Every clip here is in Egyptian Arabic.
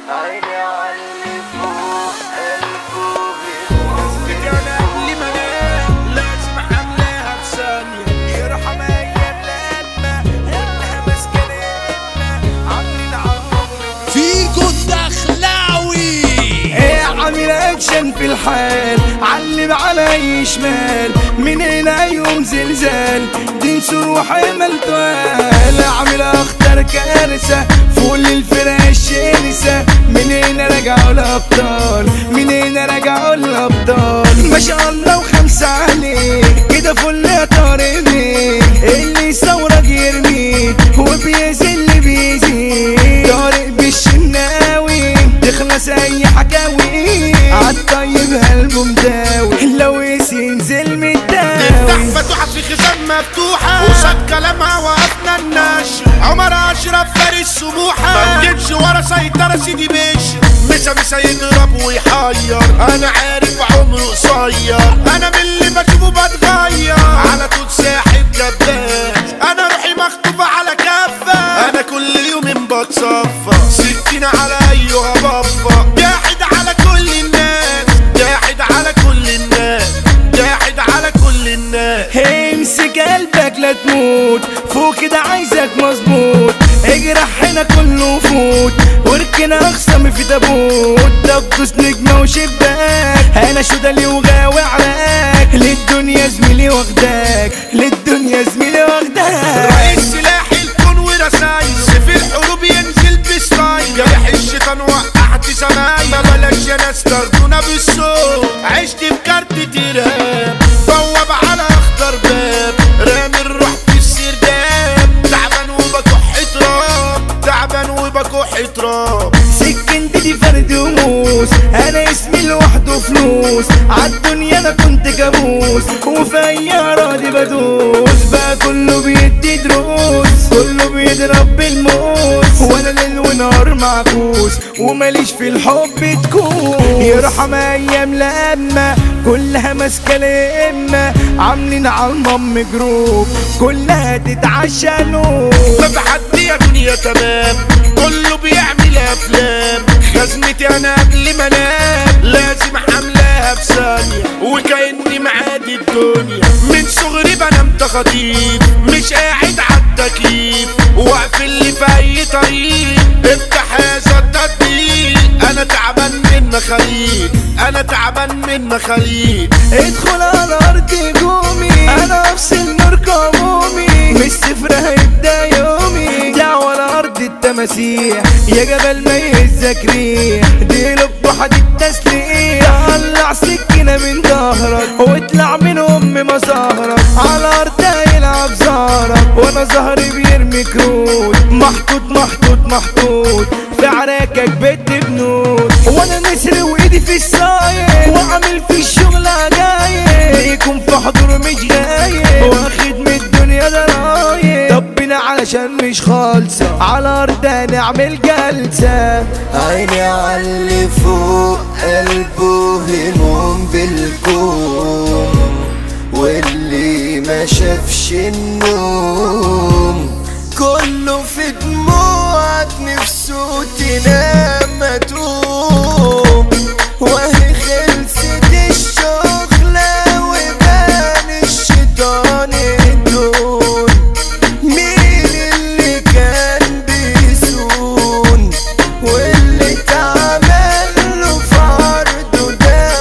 عيني علي فوق قلبه انا قبل ما انام لازم حملها بثانية يرحم ايام لما قلنا مسكنتنا عاملين عالرغم فيكو الدخلاوي ايه عامل اكشن في الحال علم علي شمال من هنا يوم زلزال دين سروح ملتوال عامل اخطر كارثة فوق الفرق الشرسة من هنا رجعوا الابطال من هنا رجعوا الابطال ما شاء الله وخمسة عليك كده فل يا طارق بيه اللي ثورك يرميه وبيزل بيزيد طارق بالشناوي تخلص اي حكاوي عالطيب قلبه مداوي لو ينزل متداوي فتوحة في خزان مفتوحة وصد كلامها وقفنا النشر عمر أشرف فارس سموحة ما تجيبش ورا سيطرة سيدي بشر مسا مسا يضرب ويحير أنا عارف عمره قصير أنا من اللي بشوفه بتغير على طول ساحب جبان أنا روحي مخطوفة على كفة أنا كل يوم بتصفى سكينة على أيها بفة جاحد على كل الناس جاحد على كل الناس جاحد على كل الناس امسك قلبك لا تموت فوق كده عايزك مظبوط اجرح هنا كله فوت واركن اخصم في تابوت دبس نجمة وشباك انا شدلي وغاوي عراك للدنيا زميلي واخداك للدنيا زميلي واخداك رئيس سلاح الكون ورسايل سيف الحروب ينزل بستايل جرح الشيطان وقعت زمايل ما بلاش يا ناس تاخدونا بالصوت عشت في كارت تراب بواب على اخضر باب رامي الروح في السرداب تعبان وبكح تراب تعبان وبكح تراب سكنت دي فرد وموس انا اسمي لوحده فلوس عالدنيا انا كنت كابوس وفي اي اراضي بدوس بقى كله بيدي دروس كله بيضرب بالموس وانا ليل ونهار معكوس وماليش في الحب تكوس يرحم ايام لما كلها ماسكه لامه عاملين عالمام جروب كلها تتعشى نوم ما في حد يا دنيا تمام كله بيعمل افلام خزنتي انا قبل ما انام لازم حملاها في ثانيه وكاني معادي الدنيا من صغري بنام تخاطيف مش قاعد عالتكييف واقف اللي في اي طريق افتح هذا التطبيق انا تعبان من مخاليق انا تعبان من مخاليق ادخل على ارض هجومي انا افصل نور كمومي مش صفر هيبدا يومي دعوة لارض التماسيح يا جبل ما يهزك ريح دي لب حديد تسليح طلع سكينة من ظهرك واطلع من ام مظهرك على ارض يلعب زهرك وانا ظهري بيرمي كروت محطوط محطوط محطوط في عراكك بيت بنود وانا نسر وايدي في السايق وعامل في الشغل عجايب يكون في حضور مش غايب واخد من الدنيا ضرايب طبنا علشان مش خالصة على ارض نعمل جلسة عيني علي فوق قلبه هموم بالكون واللي ما شافش النوم كله في دموعك نفسه تنام ما تقوم وهي خلصت الشغلة وبان الشيطان الدون مين اللي كان بيسون واللي اتعمل له في عرضه ده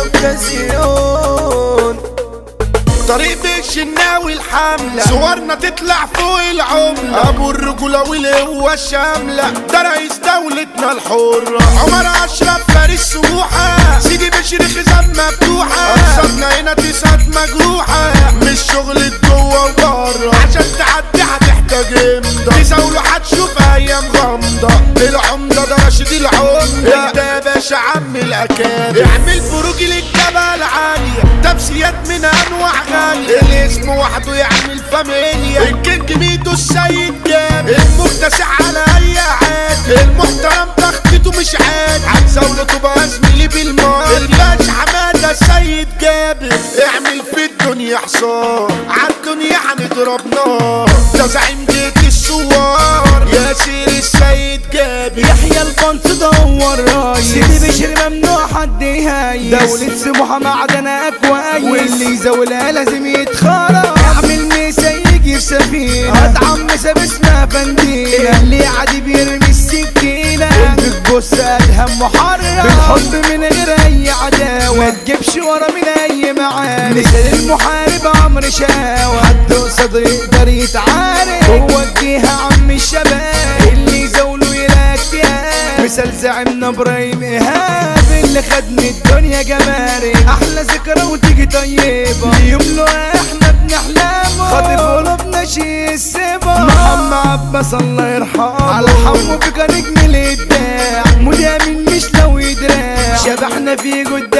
اوكازيون طريق الشناوي الحملة صورنا تطلع فوق العملة أبو الرجولة والقوة الشاملة ده رئيس دولتنا الحرة عمر أشرف فارس سموحة سيدي بشر خزان مفتوحة أقصدنا هنا تسعة مجروحة مش شغل جوه وبره عشان تعدي هتحتاج امضى تساوله هتشوف أيام غامضة العمدة ده راشد العمدة انت يا باشا عم الأكابر اعمل فروج للجبل عالية تمسيات من أنواع غالية الاسم وحده يعمل فاميليا الكينج ميدو السيد جاب المكتسح على أي عاد المحترم تخطيته مش عاد هتزاوله تبقى زميلي بالمال الباش حمادة السيد جابر اعمل في الدنيا حصار عالدنيا هنضرب نار ده زعيم جيت السوار ياسر السيد جابر يحيى البنت دور سيدي بشر ممنوع حد يهايس دولة سموحة معدنها كويس واللي يزولها لازم يتخرج اعمل ميسا يجي سفينة هتعمسها باسمها فندينة اللي عادي بيرمي السكينة بتبص ادهم محرر بالحب من غير اي عداوة ما تجيبش ورا من اي معاني مثل المحارب عمرو شاوة حد قصده يقدر يتعارك هو الجهة عم الشباب اللي يزولوا يلاقيها مثال زعيمنا ابراهيم ايهاب اللي خدني الدنيا جمارك احلى ذكرى وتيجي طيبة اليوم له احنا بنحلمه خاطف قلوبنا شي السبا محمد عباس الله يرحمه على حمو بك نجم الابداع مدامن مش لو يدراع شبحنا في قدام